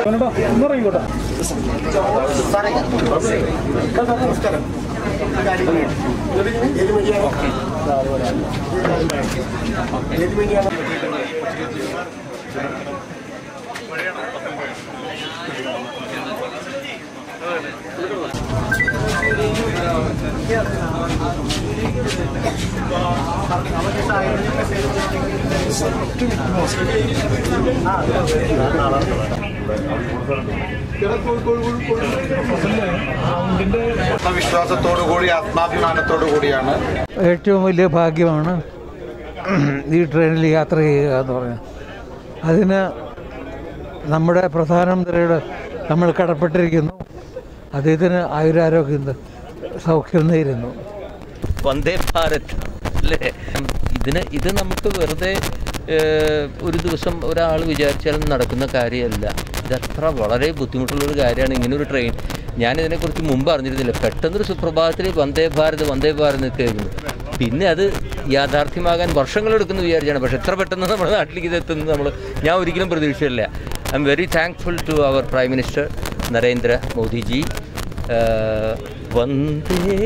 ആത്മവിശ്വാസത്തോടു കൂടി ആത്മാഭിമാനത്തോടു കൂടിയാണ് ഏറ്റവും വലിയ ഭാഗ്യമാണ് ഈ ട്രെയിനിൽ യാത്ര ചെയ്യുക എന്ന് പറഞ്ഞാൽ അതിന് നമ്മുടെ പ്രധാനമന്ത്രിയുടെ നമ്മൾ കടപ്പെട്ടിരിക്കുന്നു അദ്ദേഹത്തിന് ആയുരാരോഗ്യം സൗഖ്യം നേരുന്നു വന്ദേ ഭാരത് അല്ലേ ഇതിന് ഇത് നമുക്ക് വെറുതെ ഏഹ്, ഒരു ദിവസം ഒരാൾ വിചാരിച്ചാലും നടക്കുന്ന കാര്യമല്ല ഇതത്ര വളരെ ബുദ്ധിമുട്ടുള്ളൊരു കാര്യമാണ് ഇങ്ങനെ ഒരു ട്രെയിൻ ഞാൻ ഇതിനെക്കുറിച്ച് മുമ്പ് അറിഞ്ഞിരുന്നില്ല പെട്ടെന്നൊരു സുപ്രഭാതത്തിൽ വന്ദേ ഭാരത് വന്ദേ ഭാരത് നിൽക്കുകയായിരുന്നു പിന്നെ അത് യാഥാർത്ഥ്യമാകാൻ വർഷങ്ങളെടുക്കുന്നു വിചാരിച്ചാണ് പക്ഷെ എത്ര പെട്ടെന്ന് നമ്മുടെ നാട്ടിലേക്ക് ഇത് എത്തുന്നത് നമ്മൾ ഞാൻ ഒരിക്കലും പ്രതീക്ഷിച്ചില്ല I am very thankful to our prime minister Narendra Modiji ഏഹ്, വന്ദേ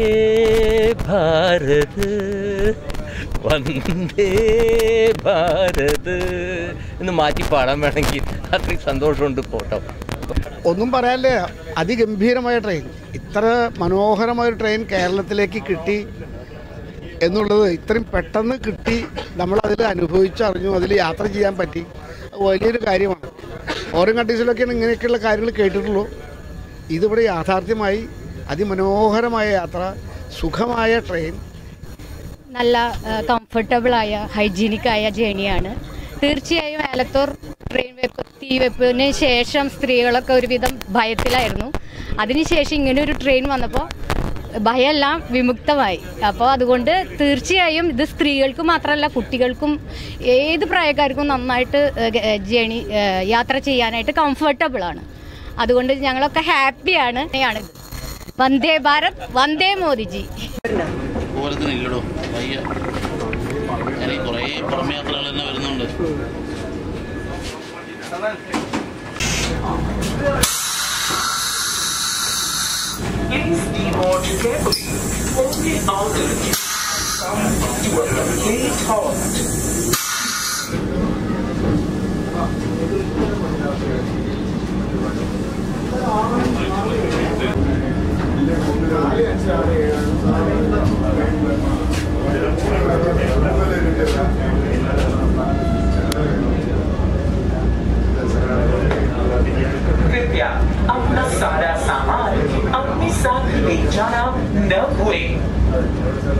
ഭാരത് വന്ദേ ഭാരത് എന്ന് മാറ്റി പാടാൻ വേണമെങ്കിൽ അത്രയും സന്തോഷമുണ്ട് പോട്ടോ ഒന്നും പറയാനില്ല അതിഗംഭീരമായ ട്രെയിൻ ഇത്ര മനോഹരമായ ഒരു ട്രെയിൻ കേരളത്തിലേക്ക് കിട്ടി എന്നുള്ളത് ഇത്രയും പെട്ടെന്ന് കിട്ടി നമ്മൾ അതിൽ അനുഭവിച്ചറിഞ്ഞു അതിൽ യാത്ര ചെയ്യാൻ പറ്റി അത് വലിയൊരു കാര്യമാണ് ഫോറിൻ കൺട്രീസിലൊക്കെയാണ് ഇങ്ങനെയൊക്കെയുള്ള കാര്യങ്ങൾ കേട്ടിട്ടുള്ളൂ ഇതിവിടെ യാഥാർത്ഥ്യമായി അതിമനോഹരമായ യാത്ര സുഖമായ ട്രെയിൻ നല്ല കംഫർട്ടബിൾ ആയ ഹൈജീനിക് ആയ ജേണിയാണ് തീർച്ചയായും ഏലത്തൂർ ട്രെയിൻ വെപ്പ് തീവെപ്പിന് ശേഷം സ്ത്രീകളൊക്കെ ഒരുവിധം ഭയത്തിലായിരുന്നു അതിനുശേഷം ഇങ്ങനെ ഒരു ട്രെയിൻ വന്നപ്പോൾ ഭയമെല്ലാം വിമുക്തമായി അപ്പോൾ അതുകൊണ്ട് തീർച്ചയായും ഇത് സ്ത്രീകൾക്ക് മാത്രമല്ല കുട്ടികൾക്കും ഏത് പ്രായക്കാർക്കും നന്നായിട്ട് ജേണി യാത്ര ചെയ്യാനായിട്ട് കംഫർട്ടബിൾ ആണ് അതുകൊണ്ട് ഞങ്ങളൊക്കെ ഹാപ്പിയാണ് ആണ് വന്ദേ ഭാരത് വന്ദേ മോദിജി പോലത്തിന് ഇല്ലടോ വയ്യ ഞാൻ കുറേ പുറമെ യാത്രകൾ തന്നെ വരുന്നുണ്ട് Please deboard carefully. Only outer come to a complete halt. कृपया अपना सारा सामान अपने साथ ले जाना न भूलें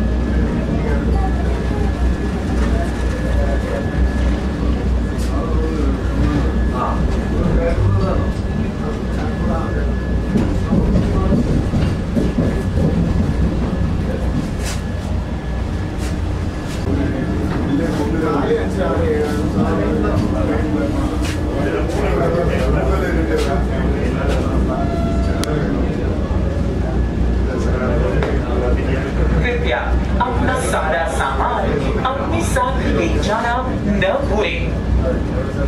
कृपया अपना सारा सामान अपने साथ ले जाना न भूलें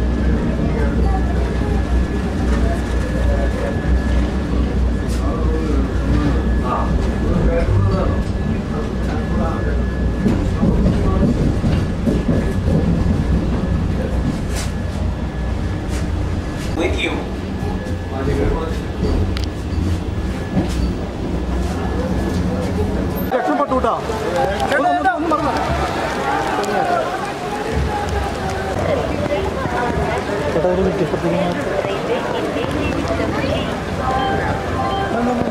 with you. ചേട്ടാ ഒരു മിനിറ്റ് ഇപ്പത്തേക്കും